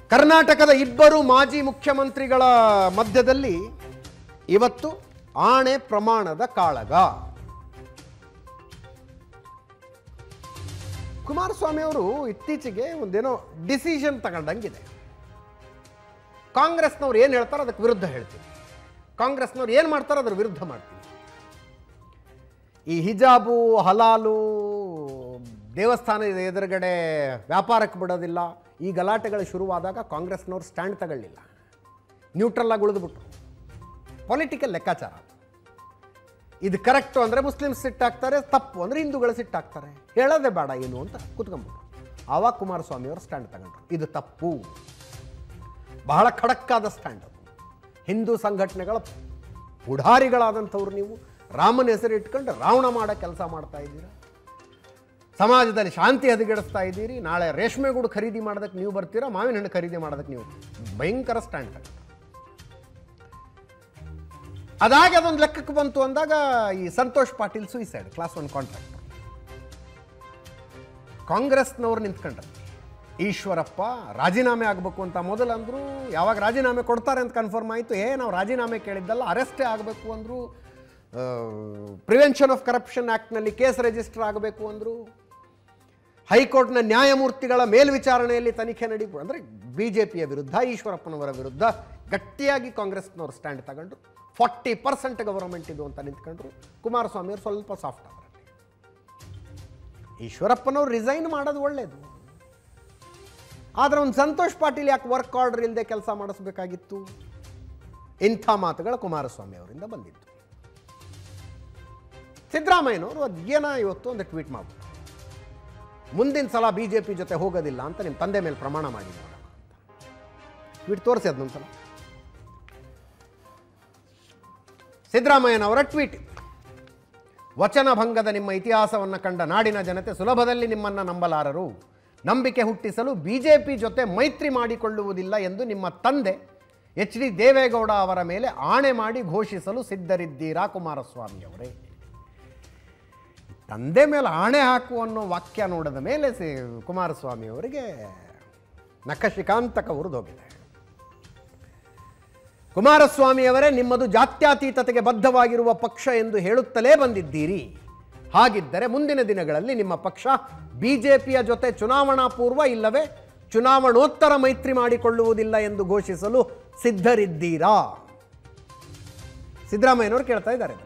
ಕರ್ನಾಟಕದ ಇಬ್ಬರು ಮಾಜಿ ಮುಖ್ಯಮಂತ್ರಿಗಳ ಮಧ್ಯದಲ್ಲಿ ಇವತ್ತು ಆಣೆ ಪ್ರಮಾಣದ ಕಾಳಗ ಕುಮಾರಸ್ವಾಮಿ ಅವರು ಇತ್ತೀಚೆಗೆ ಒಂದೇನೋ ಡಿಸಿಷನ್ ತಗೊಂಡಂಗಿದೆ ಕಾಂಗ್ರೆಸ್ನವ್ರು ಏನು ಹೇಳ್ತಾರೋ ಅದಕ್ಕೆ ವಿರುದ್ಧ ಹೇಳ್ತೀನಿ ಕಾಂಗ್ರೆಸ್ನವ್ರು ಏನು ಮಾಡ್ತಾರೋ ಅದ್ರ ವಿರುದ್ಧ ಮಾಡ್ತೀನಿ ಈ ಹಿಜಾಬು ಹಲಾಲು ದೇವಸ್ಥಾನದ ಎದುರುಗಡೆ ವ್ಯಾಪಾರಕ್ಕೆ ಬಿಡೋದಿಲ್ಲ ಈ ಗಲಾಟೆಗಳು ಶುರುವಾದಾಗ ಕಾಂಗ್ರೆಸ್ನವ್ರು ಸ್ಟ್ಯಾಂಡ್ ತಗೊಳ್ಳಿಲ್ಲ ನ್ಯೂಟ್ರಲ್ ಆಗಿ ಉಳಿದ್ಬಿಟ್ರು ಪೊಲಿಟಿಕಲ್ ಲೆಕ್ಕಾಚಾರ ಅದು. ಇದು ಕರೆಕ್ಟು ಅಂದರೆ ಮುಸ್ಲಿಮ್ಸ್ ಸಿಟ್ಟಾಗ್ತಾರೆ ತಪ್ಪು ಅಂದರೆ ಹಿಂದೂಗಳು ಸಿಟ್ಟಾಗ್ತಾರೆ ಹೇಳೋದೇ ಬೇಡ ಏನು ಅಂತ ಕೂತ್ಕೊಂಡ್ಬಿಟ್ರು ಆವಾಗ ಕುಮಾರಸ್ವಾಮಿ ಅವರು ಸ್ಟ್ಯಾಂಡ್ ತಗೊಂಡ್ರು ಇದು ತಪ್ಪು ಬಹಳ ಖಡಕ್ಕಾದ ಸ್ಟ್ಯಾಂಡ್ ಅದು ಹಿಂದೂ ಸಂಘಟನೆಗಳ ಪುಢಾರಿಗಳಾದಂಥವ್ರು ನೀವು ರಾಮನ ಹೆಸರು ಇಟ್ಕೊಂಡು ರಾವಣ ಮಾಡೋ ಕೆಲಸ ಮಾಡ್ತಾ ಇದ್ದೀರಾ ಸಮಾಜದಲ್ಲಿ ಶಾಂತಿ ಹದಗೆಡಿಸ್ತಾ ಇದ್ದೀರಿ ನಾಳೆ ರೇಷ್ಮೆ ಗೂಡು ಖರೀದಿ ಮಾಡೋದಕ್ಕೆ ನೀವು ಬರ್ತೀರಾ ಮಾವಿನ ಹಣ್ಣು ಖರೀದಿ ಮಾಡೋದಕ್ಕೆ ನೀವು ಭಯಂಕರ ಸ್ಟ್ಯಾಂಡ್ ತಗೊಂಡ್ರು ಅದಾಗಿ ಅದೊಂದು ಲೆಕ್ಕಕ್ಕೆ ಬಂತು ಅಂದಾಗ ಈ Santosh Patil suicide class one contract ಕಾಂಗ್ರೆಸ್ನವ್ರು ನಿಂತ್ಕೊಂಡ್ರು ಈಶ್ವರಪ್ಪ ರಾಜೀನಾಮೆ ಆಗಬೇಕು ಅಂತ ಮೊದಲು ಅಂದರು ಯಾವಾಗ ರಾಜೀನಾಮೆ ಕೊಡ್ತಾರೆ ಅಂತ ಕನ್ಫರ್ಮ್ ಆಯಿತು ಏ ನಾವು ರಾಜೀನಾಮೆ ಕೇಳಿದ್ದಲ್ಲ ಅರೆಸ್ಟೇ ಆಗಬೇಕು ಅಂದರು ಪ್ರಿವೆನ್ಷನ್ ಆಫ್ ಕರಪ್ಷನ್ ಆ್ಯಕ್ಟ್ನಲ್ಲಿ ಕೇಸ್ ರಿಜಿಸ್ಟರ್ ಆಗಬೇಕು ಅಂದರು ಹೈಕೋರ್ಟ್ನ ನ್ಯಾಯಮೂರ್ತಿಗಳ ಮೇಲ್ವಿಚಾರಣೆಯಲ್ಲಿ ತನಿಖೆ ನಡೀಬೋದು ಅಂದರೆ ಬಿ ಜೆ ಪಿಯ ವಿರುದ್ಧ ಈಶ್ವರಪ್ಪನವರ ವಿರುದ್ಧ ಗಟ್ಟಿಯಾಗಿ ಕಾಂಗ್ರೆಸ್ನವರು ಸ್ಟ್ಯಾಂಡ್ ತಗೊಂಡ್ರು ಫಾರ್ಟಿ ಪರ್ಸೆಂಟ್ ಗವರ್ಮೆಂಟ್ ಇದು ಅಂತ ನಿಂತ್ಕೊಂಡ್ರು ಕುಮಾರಸ್ವಾಮಿ ಅವರು ಸ್ವಲ್ಪ ಸಾಫ್ಟ್ ಅವರಲ್ಲಿ ಈಶ್ವರಪ್ಪನವ್ರು ರಿಸೈನ್ ಮಾಡೋದು ಒಳ್ಳೆಯದು ಆದರೆ ಒಂದು ಸಂತೋಷ್ ಪಾಟೀಲ್ ಯಾಕೆ ವರ್ಕ್ ಆರ್ಡರ್ ಇಲ್ಲದೆ ಕೆಲಸ ಮಾಡಿಸ್ಬೇಕಾಗಿತ್ತು ಇಂಥ ಮಾತುಗಳು ಕುಮಾರಸ್ವಾಮಿ ಅವರಿಂದ ಬಂದಿತ್ತು ಸಿದ್ದರಾಮಯ್ಯನವರು ಅದು ಏನೋ ಇವತ್ತು ಒಂದು ಟ್ವೀಟ್ ಮಾಡ್ಬಿಟ್ಟು ಮುಂದಿನ ಸಲ ಬಿ ಜೆ ಪಿ ಜೊತೆ ಹೋಗೋದಿಲ್ಲ ಅಂತ ನಿಮ್ಮ ತಂದೆ ಮೇಲೆ ಪ್ರಮಾಣ ಮಾಡಿ ನೋಡೋಣ ಅಂತ ಟ್ವೀಟ್ ತೋರಿಸಿ ಅದನ್ನೊಂದು ಸಲ ಸಿದ್ದರಾಮಯ್ಯನವರ ಟ್ವೀಟ್ ವಚನಭಂಗದ ನಿಮ್ಮ ಇತಿಹಾಸವನ್ನು ಕಂಡ ನಾಡಿನ ಜನತೆ ಸುಲಭದಲ್ಲಿ ನಿಮ್ಮನ್ನು ನಂಬಲಾರರು ನಂಬಿಕೆ ಹುಟ್ಟಿಸಲು ಬಿಜೆಪಿ ಜೊತೆ ಮೈತ್ರಿ ಮಾಡಿಕೊಳ್ಳುವುದಿಲ್ಲ ಎಂದು ನಿಮ್ಮ ತಂದೆ ಎಚ್ ಡಿ ದೇವೇಗೌಡ ಅವರ ಮೇಲೆ ಆಣೆ ಮಾಡಿ ಘೋಷಿಸಲು ಸಿದ್ಧರಿದ್ದೀರಾ ಕುಮಾರಸ್ವಾಮಿ ಅವರೇ ತಂದೆ ಮೇಲೆ ಆಣೆ ಹಾಕು ಅನ್ನೋ ವಾಕ್ಯ ನೋಡಿದ ಮೇಲೆ ಸಿ ಕುಮಾರಸ್ವಾಮಿ ಅವರಿಗೆ ನಖಶಿಕಾಂತಕ ಉರಿದೋಗಿದೆ ಕುಮಾರಸ್ವಾಮಿಯವರೇ ನಿಮ್ಮದು ಜಾತ್ಯತೀತತೆಗೆ ಬದ್ಧವಾಗಿರುವ ಪಕ್ಷ ಎಂದು ಹೇಳುತ್ತಲೇ ಬಂದಿದ್ದೀರಿ ಹಾಗಿದ್ದರೆ ಮುಂದಿನ ದಿನಗಳಲ್ಲಿ ನಿಮ್ಮ ಪಕ್ಷ ಬಿಜೆಪಿಯ ಜೊತೆ ಚುನಾವಣಾ ಪೂರ್ವ ಇಲ್ಲವೇ ಚುನಾವಣೋತ್ತರ ಮೈತ್ರಿ ಮಾಡಿಕೊಳ್ಳುವುದಿಲ್ಲ ಎಂದು ಘೋಷಿಸಲು ಸಿದ್ಧರಿದ್ದೀರಾ ಸಿದ್ದರಾಮಯ್ಯನವರು ಕೇಳ್ತಾ ಇದ್ದಾರೆ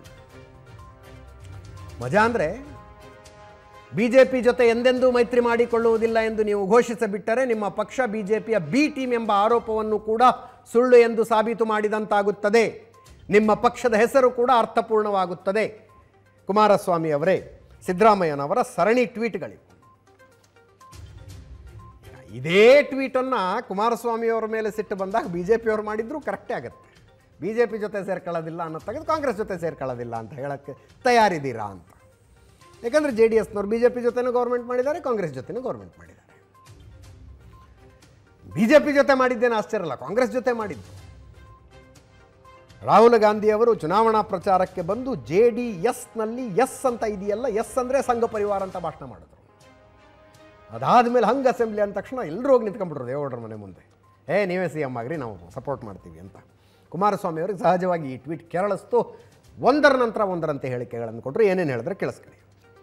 ಮಜಾ ಅಂದರೆ ಬಿ ಜೆ ಪಿ ಜೊತೆ ಎಂದೆಂದೂ ಮೈತ್ರಿ ಮಾಡಿಕೊಳ್ಳುವುದಿಲ್ಲ ಎಂದು ನೀವು ಘೋಷಿಸಿಬಿಟ್ಟರೆ ನಿಮ್ಮ ಪಕ್ಷ ಬಿ ಜೆ ಪಿಯ ಬಿ ಟೀಮ್ ಎಂಬ ಆರೋಪವನ್ನು ಕೂಡ ಸುಳ್ಳು ಎಂದು ಸಾಬೀತು ಮಾಡಿದಂತಾಗುತ್ತದೆ ನಿಮ್ಮ ಪಕ್ಷದ ಹೆಸರು ಕೂಡ ಅರ್ಥಪೂರ್ಣವಾಗುತ್ತದೆ ಕುಮಾರಸ್ವಾಮಿ ಅವರೇ ಸಿದ್ದರಾಮಯ್ಯನವರ ಸರಣಿ ಟ್ವೀಟ್ಗಳಿವು ಇದೇ ಟ್ವೀಟನ್ನು ಕುಮಾರಸ್ವಾಮಿಯವರ ಮೇಲೆ ಸಿಟ್ಟು ಬಂದಾಗ ಬಿ ಜೆ ಪಿಯವರು ಮಾಡಿದ್ರು ಕರೆಕ್ಟೇ ಆಗುತ್ತೆ ಬಿ ಜೆ ಪಿ ಜೊತೆ ಸೇರ್ಕೊಳ್ಳೋದಿಲ್ಲ ಅನ್ನೋ ತೆಗೆದು ಕಾಂಗ್ರೆಸ್ ಜೊತೆ ಸೇರ್ಕೊಳ್ಳೋದಿಲ್ಲ ಅಂತ ಹೇಳೋಕ್ಕೆ ತಯಾರಿದ್ದೀರಾ ಅಂತ ಯಾಕಂದರೆ ಜೆ ಡಿ ಎಸ್ನವ್ರು ಬಿ ಜೆ ಪಿ ಜೊತೆನೂ ಗೌರ್ಮೆಂಟ್ ಮಾಡಿದ್ದಾರೆ ಕಾಂಗ್ರೆಸ್ ಜೊತೆನೂ ಗೌರ್ಮೆಂಟ್ ಮಾಡಿದ್ದಾರೆ ಬಿ ಜೆ ಪಿ ಜೊತೆ ಮಾಡಿದ್ದೇನು ಆಶ್ಚರ್ಯ ಅಲ್ಲ ಕಾಂಗ್ರೆಸ್ ಜೊತೆ ಮಾಡಿದ್ದು ರಾಹುಲ್ ಗಾಂಧಿ ಅವರು ಚುನಾವಣಾ ಪ್ರಚಾರಕ್ಕೆ ಬಂದು ಜೆ ಡಿ ಎಸ್ನಲ್ಲಿ ಎಸ್ ಅಂತ ಇದೆಯಲ್ಲ ಎಸ್ ಅಂದರೆ ಸಂಘ ಪರಿವಾರ ಅಂತ ಭಾಷಣ ಮಾಡಿದ್ರು ಅದಾದಮೇಲೆ ಹಂಗೆ ಅಸೆಂಬ್ಲಿ ಅಂದ ತಕ್ಷಣ ಎಲ್ಲರೂ ಹೋಗಿ ನಿಂತ್ಕೊಂಡ್ಬಿಟ್ರು ದೇವೇಗೌಡರ ಮನೆ ಮುಂದೆ ಏ ನೀವೇ ಸಿ ಎಮ್ ಆಗ್ರಿ ನಾವು ಸಪೋರ್ಟ್ ಮಾಡ್ತೀವಿ ಅಂತ ಕುಮಾರಸ್ವಾಮಿ ಅವರಿಗೆ ಸಹಜವಾಗಿ ಈ ಟ್ವೀಟ್ ಕೆರಳಿಸ್ತು ಒಂದರ ನಂತರ ಒಂದರಂತೆ ಹೇಳಿಕೆಗಳನ್ನು ಕೊಟ್ಟರು ಏನೇನು ಹೇಳಿದ್ರೆ ಕೇಳಿಸ್ಕೊಳ್ಳಿ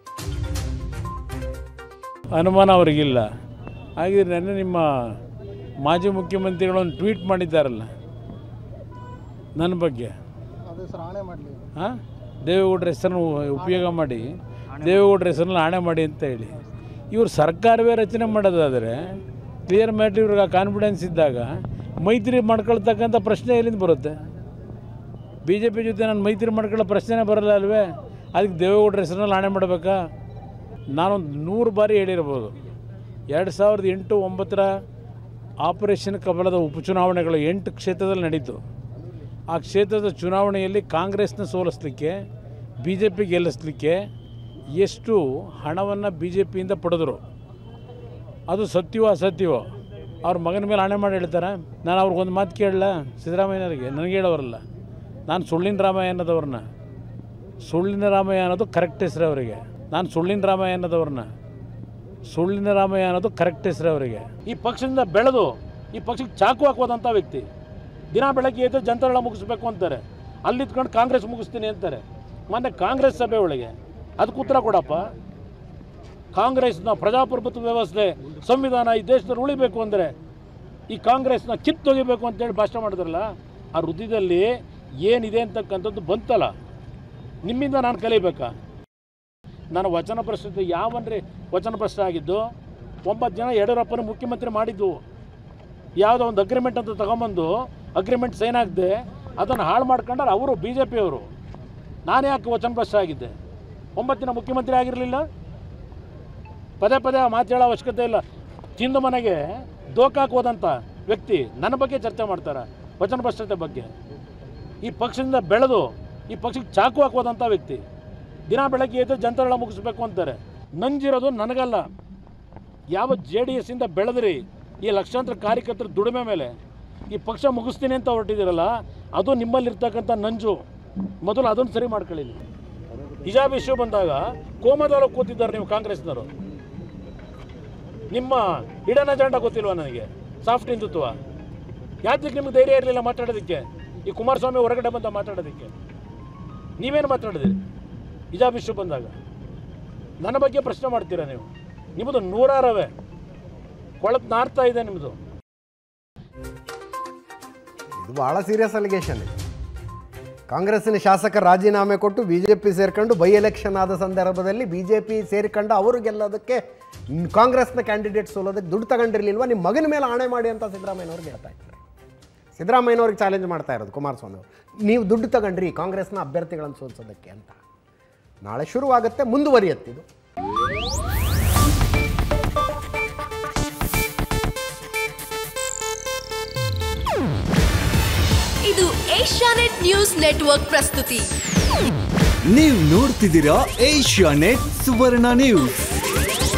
ಅನುಮಾನ ಅವರಿಗಿಲ್ಲ ಹಾಗಿದ್ರೆ ನೆನ್ನೆ ನಿಮ್ಮ ಮಾಜಿ ಮುಖ್ಯಮಂತ್ರಿಗಳು ಒಂದು ಟ್ವೀಟ್ ಮಾಡಿದ್ದಾರಲ್ಲ ನನ್ನ ಬಗ್ಗೆ ಹಾಂ ದೇವೇಗೌಡರ ಹೆಸರನ್ನು ಉಪಯೋಗ ಮಾಡಿ ದೇವೇಗೌಡರ ಹೆಸರನ್ನು ಆಣೆ ಮಾಡಿ ಅಂತ ಹೇಳಿ ಇವರು ಸರ್ಕಾರವೇ ರಚನೆ ಮಾಡೋದಾದರೆ ಕ್ಲಿಯರ್ ಮ್ಯಾಟ್ರ್ ಇವ್ರಿಗೆ ಕಾನ್ಫಿಡೆನ್ಸ್ ಇದ್ದಾಗ ಮೈತ್ರಿ ಮಾಡ್ಕೊಳ್ತಕ್ಕಂಥ ಪ್ರಶ್ನೆ ಎಲ್ಲಿಂದ ಬರುತ್ತೆ ಬಿ ಜೆ ಪಿ ಜೊತೆ ನಾನು ಮೈತ್ರಿ ಮಾಡ್ಕೊಳ್ಳೋ ಪ್ರಶ್ನೆನೇ ಬರಲ್ಲ ಅಲ್ವೇ ಅದಕ್ಕೆ ದೇವೇಗೌಡರ ಹೆಸರಲ್ಲಿ ಆಣೆ ಮಾಡಬೇಕಾ ನಾನೊಂದು ನೂರು ಬಾರಿ ಹೇಳಿರ್ಬೋದು ಎರಡು ಸಾವಿರದ ಎಂಟು ಒಂಬತ್ತರ ಆಪರೇಷನ್ ಕಮಲದ ಉಪಚುನಾವಣೆಗಳು ಎಂಟು ಕ್ಷೇತ್ರದಲ್ಲಿ ನಡೀತು ಆ ಕ್ಷೇತ್ರದ ಚುನಾವಣೆಯಲ್ಲಿ ಕಾಂಗ್ರೆಸ್ನ ಸೋಲಿಸ್ಲಿಕ್ಕೆ ಬಿ ಜೆ ಪಿ ಗೆಲ್ಲಿಸ್ಲಿಕ್ಕೆ ಎಷ್ಟು ಹಣವನ್ನು ಬಿ ಜೆ ಪಿಯಿಂದ ಪಡೆದರು ಅದು ಸತ್ಯವೋ ಅಸತ್ಯವೋ ಅವ್ರ ಮಗನ ಮೇಲೆ ಹಣೆ ಮಾಡಿ ಹೇಳ್ತಾರೆ ನಾನು ಅವ್ರಿಗೊಂದು ಮಾತು ಕೇಳಲ್ಲ ಸಿದ್ದರಾಮಯ್ಯನವರಿಗೆ ನನಗೆ ಹೇಳೋರಲ್ಲ ನಾನು ಸುಳ್ಳಿನ ರಾಮಯ್ಯ ಅನ್ನೋದವ್ರನ್ನ ಸುಳ್ಳಿನ ರಾಮಯ್ಯ ಅನ್ನೋದು ಕರೆಕ್ಟ್ ಹೆಸರು ಅವರಿಗೆ ನಾನು ಸುಳ್ಳಿನ ರಾಮಯ್ಯ ಅನ್ನೋದವ್ರನ್ನ ಸುಳ್ಳಿನ ರಾಮಯ್ಯ ಅನ್ನೋದು ಕರೆಕ್ಟ್ ಹೆಸರು ಅವರಿಗೆ ಈ ಪಕ್ಷದಿಂದ ಬೆಳೆದು ಈ ಪಕ್ಷಕ್ಕೆ ಚಾಕು ಹಾಕೋದಂಥ ವ್ಯಕ್ತಿ ದಿನ ಬೆಳಗ್ಗೆ ಎದ್ದು ಜನತಾದಳ ಮುಗಿಸ್ಬೇಕು ಅಂತಾರೆ ಅಲ್ಲಿದ್ಕೊಂಡು ಕಾಂಗ್ರೆಸ್ ಮುಗಿಸ್ತೀನಿ ಅಂತಾರೆ ಮೊನ್ನೆ ಕಾಂಗ್ರೆಸ್ ಸಭೆ ಒಳಗೆ ಅದಕ್ಕೆ ಉತ್ತರ ಕೊಡಪ್ಪ ಕಾಂಗ್ರೆಸ್ನ ಪ್ರಜಾಪ್ರಭುತ್ವ ವ್ಯವಸ್ಥೆ ಸಂವಿಧಾನ ಈ ದೇಶದಲ್ಲಿ ಉಳಿಬೇಕು ಅಂದರೆ ಈ ಕಾಂಗ್ರೆಸ್ನ ಕಿತ್ತೊಗಿಬೇಕು ಅಂತೇಳಿ ಭಾಷಣ ಮಾಡಿದ್ರಲ್ಲ ಆ ವೃದ್ಧಿದಲ್ಲಿ ಏನಿದೆ ಅಂತಕ್ಕಂಥದ್ದು ಬಂತಲ್ಲ ನಿಮ್ಮಿಂದ ನಾನು ಕಲಿಬೇಕಾ ನಾನು ವಚನ ಪ್ರಶ್ನೆ ಯಾವನ್ರಿ ವಚನ ಪ್ರಶ್ನೆ ಆಗಿದ್ದು ಒಂಬತ್ತು ಜನ ಯಡಿಯೂರಪ್ಪನ ಮುಖ್ಯಮಂತ್ರಿ ಮಾಡಿದ್ದು ಯಾವುದೋ ಒಂದು ಅಗ್ರಿಮೆಂಟ್ ಅಂತ ತಗೊಂಬಂದು ಅಗ್ರಿಮೆಂಟ್ ಸೈನ್ ಆಗದೆ ಅದನ್ನು ಹಾಳು ಮಾಡ್ಕೊಂಡ್ರೆ ಅವರು ಬಿ ಜೆ ಪಿಯವರು ನಾನು ಯಾಕೆ ವಚನ ಪ್ರಶ್ನೆ ಆಗಿದ್ದೆ ಒಂಬತ್ತು ದಿನ ಮುಖ್ಯಮಂತ್ರಿ ಆಗಿರಲಿಲ್ಲ ಪದೇ ಪದೇ ಆ ಮಾತು ಹೇಳೋ ಅವಶ್ಯಕತೆ ಇಲ್ಲ ತಿಂದು ಮನೆಗೆ ದೋಖಾಕ್ ಹೋದಂಥ ವ್ಯಕ್ತಿ ನನ್ನ ಬಗ್ಗೆ ಚರ್ಚೆ ಮಾಡ್ತಾರೆ ವಚನ ಭ್ರಷ್ಟತೆ ಬಗ್ಗೆ ಈ ಪಕ್ಷದಿಂದ ಬೆಳೆದು ಈ ಪಕ್ಷಕ್ಕೆ ಚಾಕು ಹಾಕೋದಂಥ ವ್ಯಕ್ತಿ ದಿನ ಬೆಳಗ್ಗೆ ಎದ್ದು ಜನತಾದಳ ಮುಗಿಸ್ಬೇಕು ಅಂತಾರೆ ನಂಜಿರೋದು ನನಗಲ್ಲ ಯಾವ ಜೆ ಡಿ ಎಸ್ಸಿಂದ ಬೆಳೆದ್ರಿ ಈ ಲಕ್ಷಾಂತರ ಕಾರ್ಯಕರ್ತರ ದುಡಿಮೆ ಮೇಲೆ ಈ ಪಕ್ಷ ಮುಗಿಸ್ತೀನಿ ಅಂತ ಹೊರಟಿದ್ದೀರಲ್ಲ ಅದು ನಿಮ್ಮಲ್ಲಿರ್ತಕ್ಕಂಥ ನಂಜು ಮೊದಲು ಅದನ್ನು ಸರಿ ಮಾಡ್ಕೊಳ್ಳಿ ನೀವು. ಹಿಜಾಬ್ ಇಶ್ಯೂ ಬಂದಾಗ ಕೋಮದೊಳಗೆ ಕೂತಿದ್ದಾರೆ ನೀವು ಕಾಂಗ್ರೆಸ್ನವರು ನಿಮ್ಮ ಇಡನ್ ಅಜೆಂಡಾ ಗೊತ್ತಿಲ್ವಾ ನನಗೆ ಸಾಫ್ಟ್ ಹಿಂದುತ್ವ ಯಾತಕ್ಕೆ ನಿಮ್ಗೆ ಧೈರ್ಯ ಇರಲಿಲ್ಲ ಮಾತಾಡೋದಕ್ಕೆ ಈ ಕುಮಾರಸ್ವಾಮಿ ಹೊರಗಡೆ ಬಂದ ಮಾತಾಡೋದಕ್ಕೆ ನೀವೇನು ಮಾತಾಡಿದಿರಿ ಹಿಜಾಬ್ ಇಶ್ಯೂ ಬಂದಾಗ ನನ್ನ ಬಗ್ಗೆ ಪ್ರಶ್ನೆ ಮಾಡ್ತೀರಾ ನೀವು ನಿಮ್ಮದು ನೂರಾರವೇ ಕೊಳತ್ ನಾರ್ತಾ ಇದೆ ನಿಮ್ಮದು ಇದು ಭಾಳ ಸೀರಿಯಸ್ ಅಲಿಗೇಷನ್ ಕಾಂಗ್ರೆಸ್ಸಿನ ಶಾಸಕ ರಾಜೀನಾಮೆ ಕೊಟ್ಟು ಬಿ ಜೆ ಪಿ ಸೇರ್ಕೊಂಡು ಬೈ ಎಲೆಕ್ಷನ್ ಆದ ಸಂದರ್ಭದಲ್ಲಿ ಬಿ ಜೆ ಪಿ ಸೇರಿಕೊಂಡು ಅವರು ಗೆಲ್ಲೋದಕ್ಕೆ ನ್- ಕಾಂಗ್ರೆಸ್ನ ಕ್ಯಾಂಡಿಡೇಟ್ ಸೋಲೋದಕ್ಕೆ ದುಡ್ಡು ತಗೊಂಡಿರ್ಲಿಲ್ವಾ ನಿಮ್ಮ ಮಗನ ಮೇಲೆ ಆಣೆ ಮಾಡಿ ಅಂತ ಸಿದ್ದರಾಮಯ್ಯನವ್ರಿಗೆ ಹೇಳ್ತಾ ಇದ್ದಾರೆ ಸಿದ್ದರಾಮಯ್ಯನವ್ರಿಗೆ ಚಾಲೆಂಜ್ ಮಾಡ್ತಾ ಇರೋದು ಕುಮಾರಸ್ವಾಮಿ ಅವರು ನೀವು ದುಡ್ಡು ತಗೊಂಡ್ರಿ ಕಾಂಗ್ರೆಸ್ನ ಅಭ್ಯರ್ಥಿಗಳನ್ನು ಸೋಲಿಸೋದಕ್ಕೆ ಅಂತ ನಾಳೆ ಶುರುವಾಗುತ್ತೆ ಮುಂದುವರಿಯುತ್ತಿದು ಇದು ಏಷ್ಯಾನೆಟ್ ನ್ಯೂಸ್ ನೆಟ್ವರ್ಕ್ ಪ್ರಸ್ತುತಿ ನೀವು ನೋಡ್ತಿದ್ದೀರಾ ಏಷ್ಯಾ ನೆಟ್ ಸುವರ್ಣ ನ್ಯೂಸ್